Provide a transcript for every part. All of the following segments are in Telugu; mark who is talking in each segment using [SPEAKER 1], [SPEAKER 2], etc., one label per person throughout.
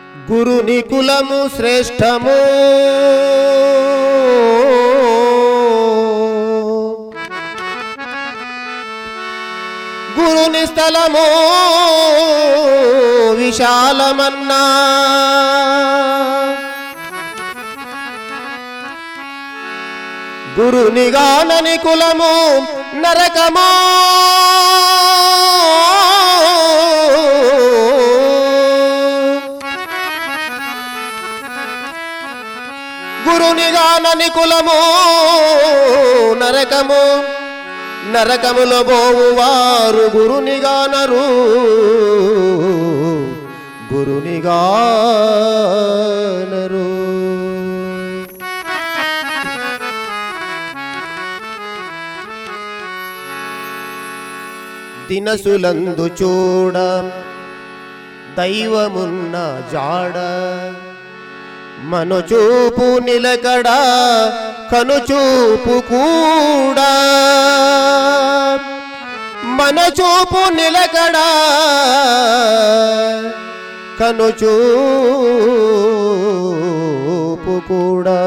[SPEAKER 1] గురుని కులము శ్రేష్టము గురుని స్థలము విశాలమన్నా గురునిగానని కులము నరకమా గురునిగానని కులము నరకము నరకములో బోవువారు గురునిగానరు గురునిగానరు దినసులందు చూడ దైవమున్న జాడ మనచూపు నిలకడ కనుచూపు కూడా మన చూపు నిలకడ కనుచూపు కూడా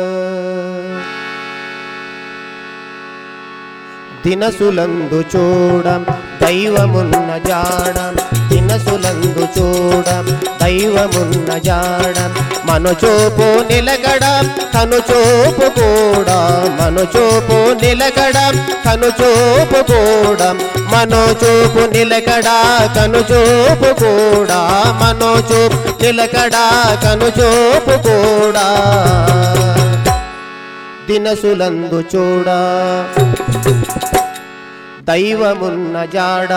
[SPEAKER 1] దినసులందు చూడ దైవమున్న జాడ దినసులందు చూడ దైవమున్న జాడ మనచూపు నిలకడ కనుచూపు కూడా మనచూపు నిలకడ కనుచూపు కూడా మనోచూపు నిలకడ కనుచూపు కూడా మనోచూపు నిలకడ కనుచూపు కూడా దినసులందు చూడా దైవమున్న జాడ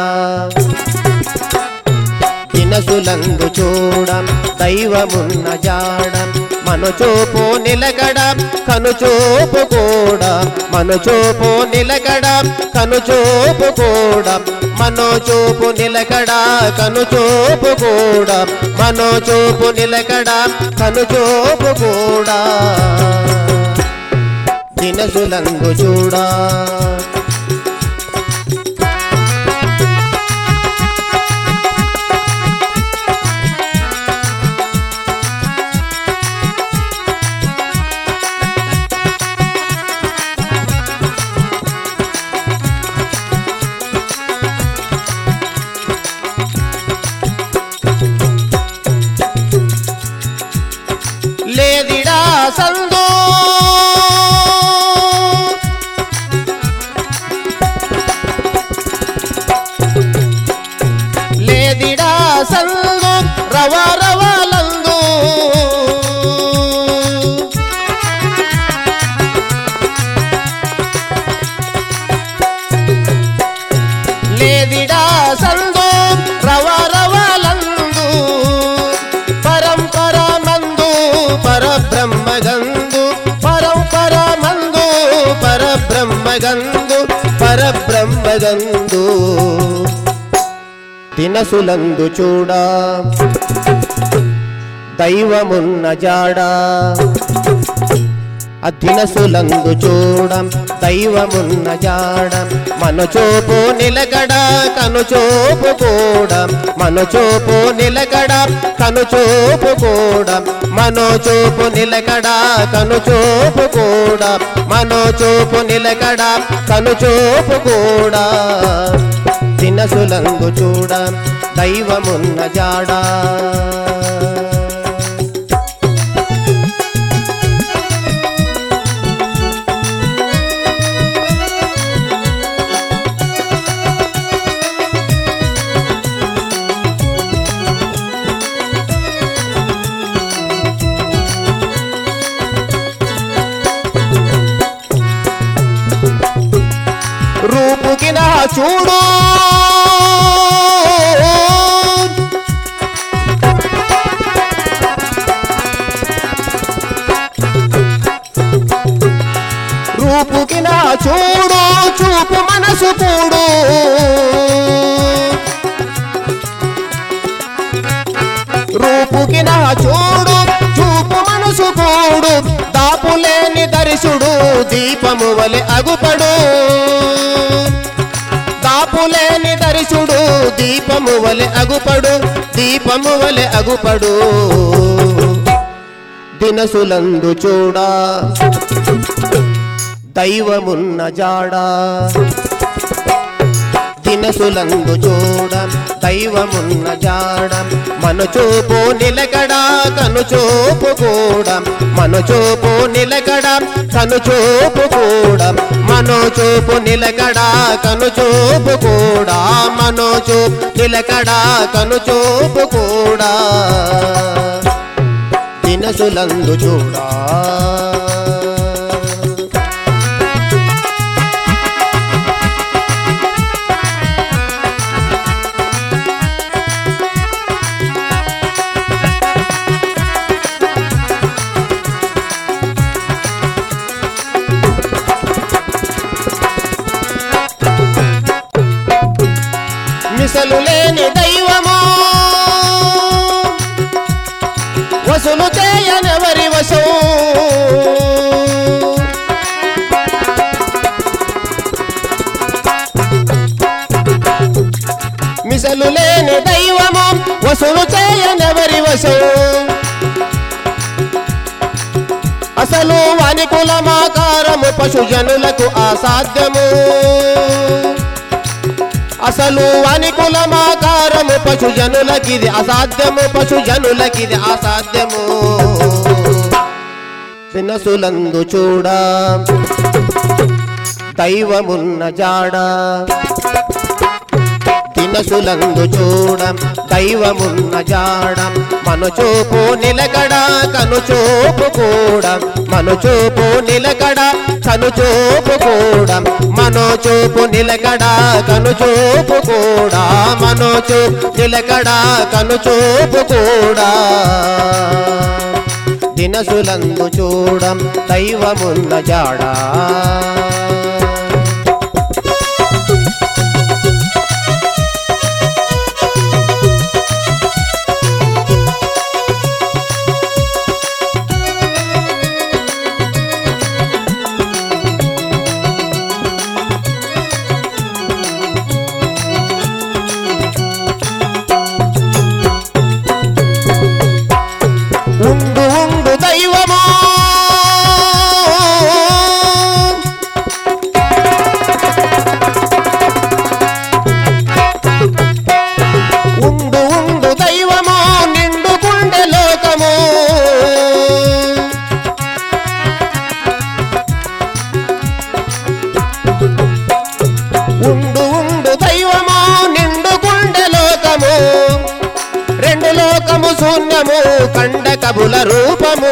[SPEAKER 1] దినసులందు చూడ దైవమున్న జాడ మనుచూపు నిలకడ కనుచూపు కూడా మనుచూపు నిలకడ కనుచూపు కూడా మనోచూపు నిలకడ కనుచూపు కూడా మనోచూపు నిలకడ కనుచూపు కూడా దినసులందు చూడా లేదిడా సందో లేదిడా సందు రవ రవలందు లేదిడా సందు రవ రవలందు పరంపర మందు పరబ్రహ్మగందు పరంపర మందు పరబ్రహ్మగందు పరబ్రహ్మగందు దినసులందు చూడా దైవమున్న జాడా అదినసులందు చూడ దైవమున్న జాడ మనచూపు నిలకడ కనుచూపు కూడా మనచూపు నిలకడ కనుచూపు కూడా మనోచూపు నిలకడ కనుచూపు కూడా మనోచూపు నిలకడ కనుచూపు కూడా దినసులందు చూడ దైవమున్న జాడా రూపుకి నా చూడు రూపుకి నా చూడు చూపు మనసు కూడు రూపుకి నా చూడు చూపు మనసు కూడు దాపులేని దర్శుడు దీపము వలె అగుపడు దాపు దాపులేని దర్శుడు దీపము వలె అగుపడు దీపము వలె అగుపడు దినసులందు చూడా దైవమున్న జాడా దినసులందు చూడ దైవమున్న జాడ మన చూపు నిలకడ కను చూపు కూడా మన చూపు నిలకడ కను చూపు కూడా మనో చూపు నిలకడ కను చూపు కూడా మనో చూపు నిలకడ కను చూపు కూడా దినసులందు చూడా మిసలు లేని దైవము వసులు చేయనెవరి వశం మిసలు లేని దైవము వసులు చేయనెవరి వశం అసలు వాని కులమాకారము పశుజనులకు అసాధ్యము అసలు వాని కులమాకారము పశుజనులకిది అసాధ్యము పశుజనులకిది అసాధ్యము దినసులందు చూడా దైవమున్న జాడా దినసులందు చూడ దైవమున్న జాడ మన చూపు నిలకడ కను చూపు కూడా మన చూపు నిలకడ కను చూపు కూడా మనో చూపు నిలకడ కను చూపు కూడా మనో చూపు నిలకడ కను చూపు కూడా దినసులందు చూడం దైవమున్న జాడా ఉండు ఉండు దైవమా ఉండు ఉండు దైవమా నిండు గుండె లోకము ఉండు ఉండు దైవమా నిండు గుండె లోకము రెండు లోకము శూన్యము కండ కబుల రూపము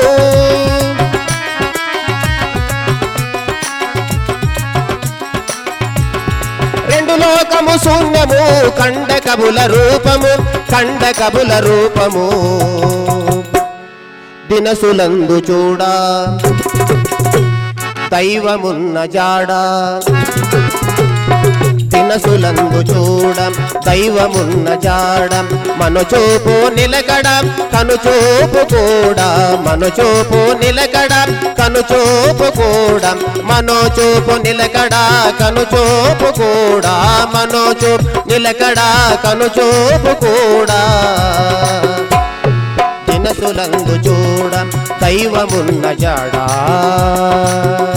[SPEAKER 1] రెండు లోకము శూన్యము కండ కబుల రూపము కండ కబుల రూపము దినసులందు చూడా దైవమున్న జాడా దినసులందు చూడ దైవమున్న జాడ మన చూపు నిలకడ కను చూపు కూడా మన చూపు నిలకడ కను చూపు కూడా మనో చూపు నిలకడ కను చూపు కూడా మనో చూపు నిలకడ కను చూపు కూడా దినసులందు చూడ దైవమున్న జాడా